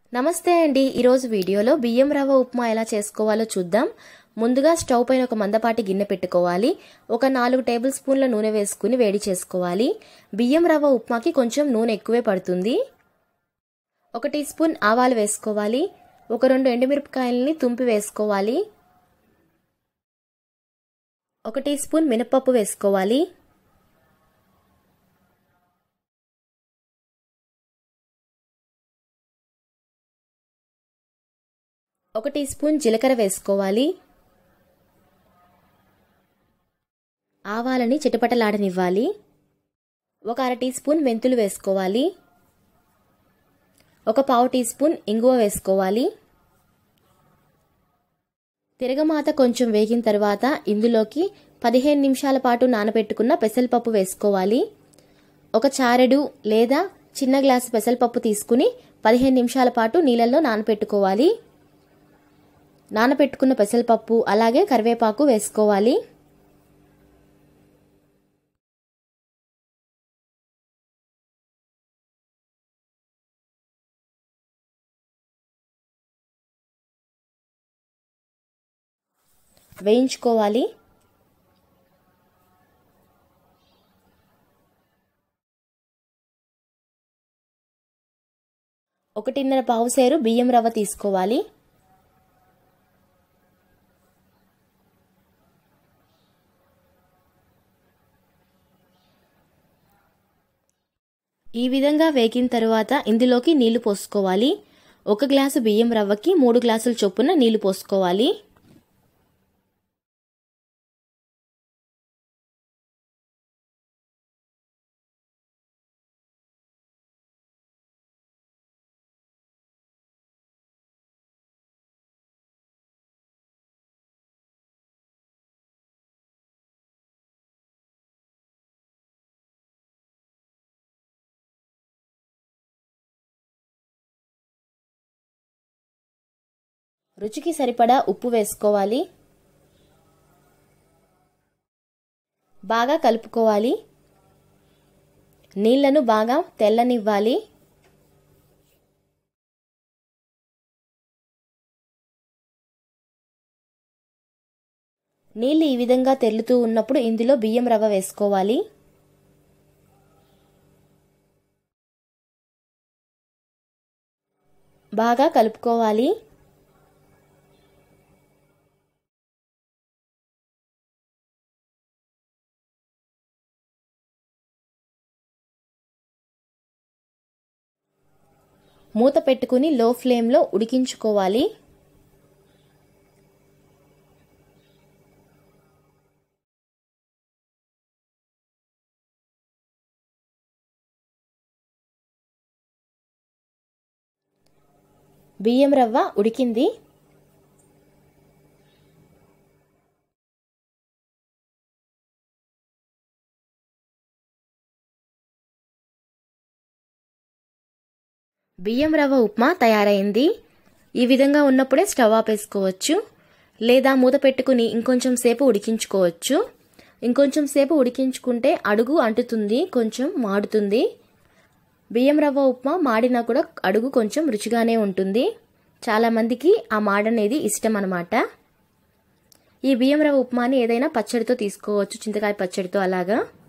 నమస్తే అండి ఈరోజు వీడియోలో బియ్యం రవ్వ ఉప్మా ఎలా చేసుకోవాలో చూద్దాం ముందుగా స్టవ్ పైన ఒక మందపాటి గిన్నె పెట్టుకోవాలి ఒక నాలుగు టేబుల్ స్పూన్ల నూనె వేసుకుని వేడి చేసుకోవాలి బియ్యం రవ్వ ఉప్మాకి కొంచెం నూనె ఎక్కువే పడుతుంది ఒక టీ స్పూన్ ఆవాలు వేసుకోవాలి ఒక రెండు ఎండుమిరపకాయలని తుంపి వేసుకోవాలి ఒక టీ స్పూన్ మినపప్పు వేసుకోవాలి ఒక టీ స్పూన్ జీలకర్ర వేసుకోవాలి ఆవాలని చిటపటలాడనివ్వాలి ఒక అర టీ స్పూన్ మెంతులు వేసుకోవాలి ఒక పావు టీ స్పూన్ ఇంగువ వేసుకోవాలి తిరగమాత కొంచెం వేగిన తర్వాత ఇందులోకి పదిహేను నిమిషాల పాటు నానబెట్టుకున్న పెసరపప్పు వేసుకోవాలి ఒక చారెడు లేదా చిన్న గ్లాసు పెసరపప్పు తీసుకుని పదిహేను నిమిషాల పాటు నీళ్ళల్లో నానబెట్టుకోవాలి నానబెట్టుకున్న పెసరపప్పు అలాగే కరివేపాకు వేసుకోవాలి వేయించుకోవాలి ఒకటిన్నర పావు సేరు బియ్యం రవ్వ తీసుకోవాలి ఈ విధంగా వేగిన తరువాత ఇందులోకి నీళ్లు పోసుకోవాలి ఒక గ్లాసు బియ్యం రవ్వకి మూడు గ్లాసుల చొప్పున నీళ్లు పోసుకోవాలి రుచికి సరిపడా ఉప్పు వేసుకోవాలి బాగా కలుపుకోవాలి నీళ్లను బాగా తెల్లనివ్వాలి నీళ్ళు ఈ విధంగా తెల్లుతూ ఉన్నప్పుడు ఇందులో బియ్యం రవ్వ వేసుకోవాలి బాగా కలుపుకోవాలి మూత పెట్టుకుని లో ఫ్లేమ్లో ఉడికించుకోవాలి బియ్యం రవ్వ ఉడికింది బియ్యం రవ్వ ఉప్మా తయారైంది ఈ విధంగా ఉన్నప్పుడే స్టవ్ ఆపేసుకోవచ్చు లేదా మూత పెట్టుకుని ఇంకొంచెం సేపు ఉడికించుకోవచ్చు ఇంకొంచెం సేపు ఉడికించుకుంటే అడుగు అంటుతుంది కొంచెం మాడుతుంది బియ్యం రవ్వ ఉప్మా మాడినా కూడా అడుగు కొంచెం రుచిగానే ఉంటుంది చాలామందికి ఆ మాడనేది ఇష్టం అనమాట ఈ బియ్యం రవ్వ ఉప్మాని ఏదైనా పచ్చడితో తీసుకోవచ్చు చింతకాయ పచ్చడితో అలాగా